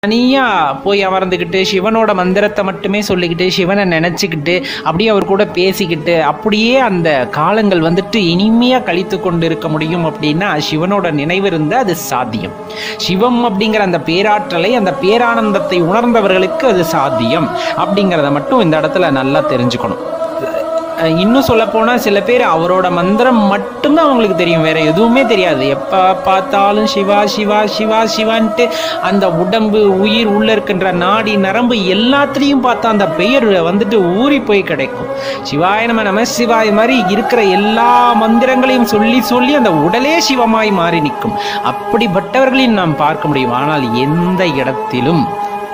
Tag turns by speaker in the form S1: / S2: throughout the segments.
S1: தனியா போய் அமர்ந்துக்கிட்டு சிவனோட மந்திரத்தை மட்டுமே சொல்லிக்கிட்டு சிவனை நினச்சிக்கிட்டு அப்படியே அவர் கூட பேசிக்கிட்டு அப்படியே அந்த காலங்கள் வந்துட்டு இனிமையாக கழித்து கொண்டு இருக்க முடியும் அப்படின்னா சிவனோட நினைவு இருந்தால் அது சாத்தியம் சிவம் அப்படிங்கிற அந்த பேராற்றலை அந்த பேரானந்தத்தை உணர்ந்தவர்களுக்கு அது சாத்தியம் அப்படிங்கிறத மட்டும் இந்த இடத்துல நல்லா தெரிஞ்சுக்கணும் அஹ் இன்னும் சொல்ல போனால் சில பேர் அவரோட மந்திரம் மட்டும்தான் அவங்களுக்கு தெரியும் வேற எதுவுமே தெரியாது எப்போ பார்த்தாலும் சிவா சிவா சிவா சிவான்ட்டு அந்த உடம்பு உயிர் உள்ள இருக்கின்ற நாடி நரம்பு எல்லாத்துலேயும் பார்த்தா அந்த பெயர் வந்துட்டு ஊறி போய் கிடைக்கும் சிவாய நம நம சிவாய மாதிரி இருக்கிற எல்லா மந்திரங்களையும் சொல்லி சொல்லி அந்த உடலே சிவமாய் மாறி நிற்கும் அப்படிப்பட்டவர்களையும் நாம் பார்க்க முடியும் ஆனால் எந்த இடத்திலும்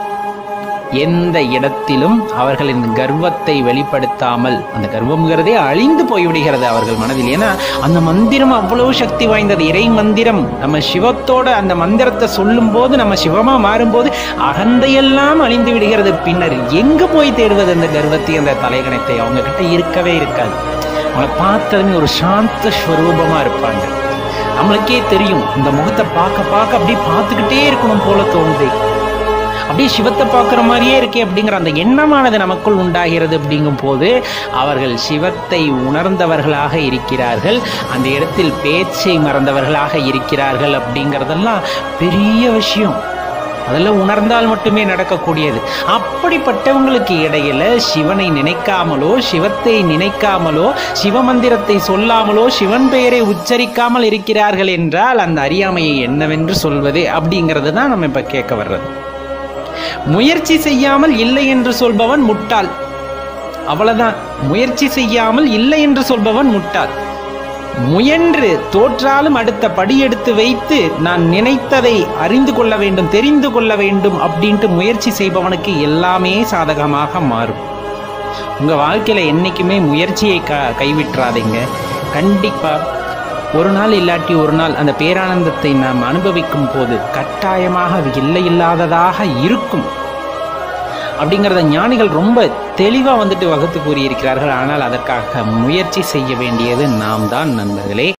S1: எந்த இடத்திலும் அவர்களின் கர்வத்தை வெளிப்படுத்தாமல் அந்த கர்வம்ங்கிறதே அழிந்து போய்விடுகிறது அவர்கள் மனதில் ஏன்னா அந்த மந்திரம் அவ்வளவு சக்தி வாய்ந்தது இறை மந்திரம் நம்ம சிவத்தோட அந்த மந்திரத்தை சொல்லும் போது நம்ம சிவமா மாறும்போது அகந்தையெல்லாம் அழிந்து விடுகிறது பின்னர் எங்க போய் தேடுவது அந்த கர்வத்தை அந்த தலைகணத்தை அவங்க கிட்ட இருக்கவே இருக்காது அவங்கள பார்த்ததுமே ஒரு சாந்த ஸ்வரூபமா இருப்பாங்க நம்மளுக்கே தெரியும் இந்த முகத்தை பார்க்க பார்க்க அப்படியே பார்த்துக்கிட்டே இருக்கணும் போல தோணுது அப்படியே சிவத்தை பார்க்குற மாதிரியே இருக்கே அப்படிங்கிற அந்த எண்ணமானது நமக்குள் உண்டாகிறது அப்படிங்கும் போது அவர்கள் சிவத்தை உணர்ந்தவர்களாக இருக்கிறார்கள் அந்த இடத்தில் பேச்சை மறந்தவர்களாக இருக்கிறார்கள் அப்படிங்கிறதெல்லாம் பெரிய விஷயம் அதெல்லாம் உணர்ந்தால் மட்டுமே நடக்கக்கூடியது அப்படிப்பட்டவங்களுக்கு இடையில சிவனை நினைக்காமலோ சிவத்தை நினைக்காமலோ சிவமந்திரத்தை சொல்லாமலோ சிவன் பெயரை உச்சரிக்காமல் இருக்கிறார்கள் என்றால் அந்த அறியாமையை என்னவென்று சொல்வது அப்படிங்கிறது தான் நம்ம இப்ப கேட்க வர்றது முயற்சி செய்யாமல் இல்லை என்று சொல்பவன் முட்டாள் அவ்வளவுதான் முயற்சி செய்யாமல் இல்லை என்று சொல்பவன் முட்டாள் முயன்று தோற்றாலும் அடுத்த படியெடுத்து வைத்து நான் நினைத்ததை அறிந்து கொள்ள வேண்டும் தெரிந்து கொள்ள வேண்டும் அப்படின்ட்டு முயற்சி செய்பவனுக்கு எல்லாமே சாதகமாக மாறும் உங்க வாழ்க்கையில என்னைக்குமே முயற்சியை க கைவிட்டுறாதீங்க கண்டிப்பா ஒரு நாள் இல்லாட்டி ஒரு நாள் அந்த பேரானந்தத்தை நாம் அனுபவிக்கும் போது கட்டாயமாக அது இல்லை இல்லாததாக இருக்கும் அப்படிங்கிறத ஞானிகள் ரொம்ப தெளிவாக வந்துட்டு வகுத்து கூறியிருக்கிறார்கள் ஆனால் அதற்காக முயற்சி செய்ய வேண்டியது நாம் தான் நண்பர்களே